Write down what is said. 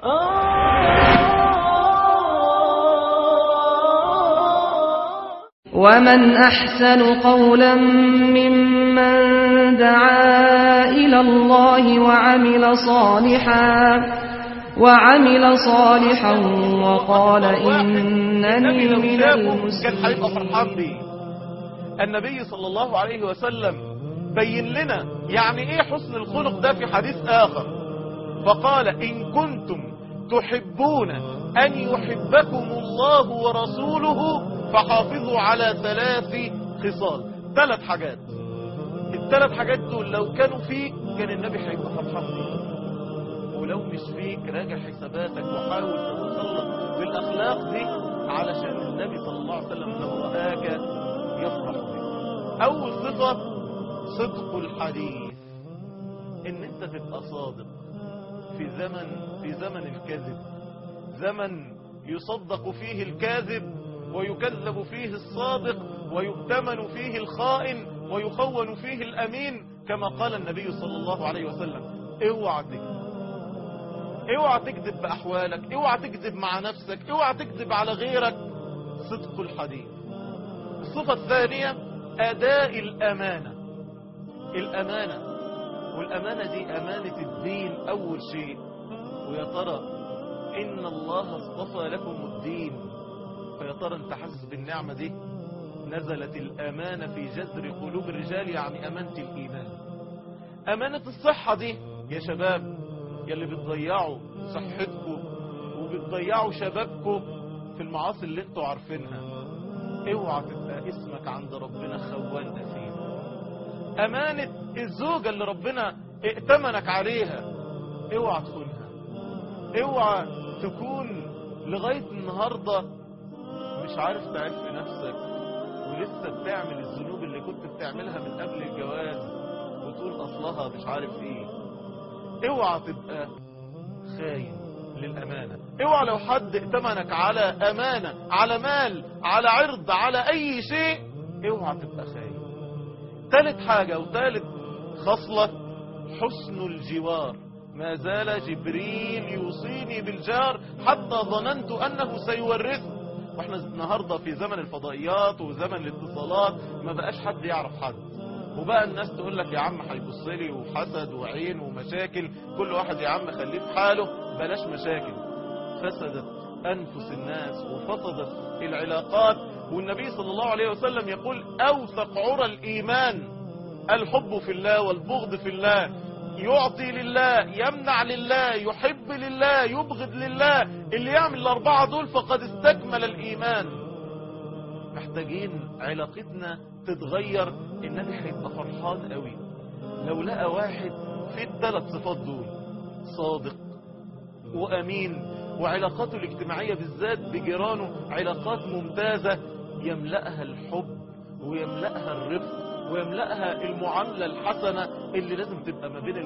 ومن أحسن قولا ممن دعا إلى الله وعمل صالحا وعمل صالحا وقال إنني لو من شافه كان هيبقى المسلمين فرحان بيه النبي صلى الله عليه وسلم بين لنا يعني ايه حسن الخلق ده في حديث اخر فقال ان كنتم تحبون ان يحبكم الله ورسوله فحافظوا على ثلاث خصال ثلاث حاجات الثلاث حاجات دول لو كانوا فيك كان النبي هيبقى فرحان بيك ولو مش فيك راجع حساباتك وحاول تتسلط بالاخلاق دي علشان النبي صلى الله عليه وسلم لو راك يفرح بك اول صفه صدق الحديث ان انت تبقى صادق في زمن في زمن الكذب زمن يصدق فيه الكاذب ويكذب فيه الصادق ويؤتمن فيه الخائن ويخون فيه الامين كما قال النبي صلى الله عليه وسلم اوعى تكذب اوعى تكذب باحوالك اوعى تكذب مع نفسك اوعى تكذب على غيرك صدق الحديث الصفة الثانية اداء الامانة الامانة والامانة دي امانة الدين اول شيء ويا ترى ان الله اصطفى لكم الدين فيا ترى انت حاسس بالنعمة دي نزلت الامانة في جذر قلوب الرجال يعني امانة الايمان امانة الصحة دي يا شباب يلي بتضيعوا صحتكم وبتضيعوا شبابكم في المعاصي اللي انتوا عارفينها اوعى تبقى اسمك عند ربنا خوان اثيم امانة الزوجة اللي ربنا ائتمنك عليها اوعى تخونها اوعى تكون لغاية النهاردة مش عارف تعرف نفسك ولسه بتعمل الذنوب اللي كنت بتعملها من قبل الجواز وتقول اصلها مش عارف ايه اوعى تبقى خاين للامانة اوعى لو حد ائتمنك على امانة على مال على عرض على اي شيء اوعى تبقى خاين ثالث حاجة وثالث خصلة حسن الجوار ما زال جبريل يوصيني بالجار حتى ظننت انه سيورثه واحنا النهاردة في زمن الفضائيات وزمن الاتصالات ما بقاش حد يعرف حد وبقى الناس تقول لك يا عم هيبص لي وحسد وعين ومشاكل كل واحد يا عم خليه في حاله بلاش مشاكل فسدت انفس الناس وفسدت العلاقات والنبي صلى الله عليه وسلم يقول اوثق عرى الايمان الحب في الله والبغض في الله يعطي لله يمنع لله يحب لله يبغض لله اللي يعمل الاربعه دول فقد استكمل الايمان محتاجين علاقتنا تتغير النبي هيبقى فرحان قوي لو لقى واحد في الثلاث صفات دول صادق وامين وعلاقاته الاجتماعية بالذات بجيرانه علاقات ممتازة يملأها الحب ويملأها الرفق ويملأها المعاملة الحسنة اللي لازم تبقى ما بين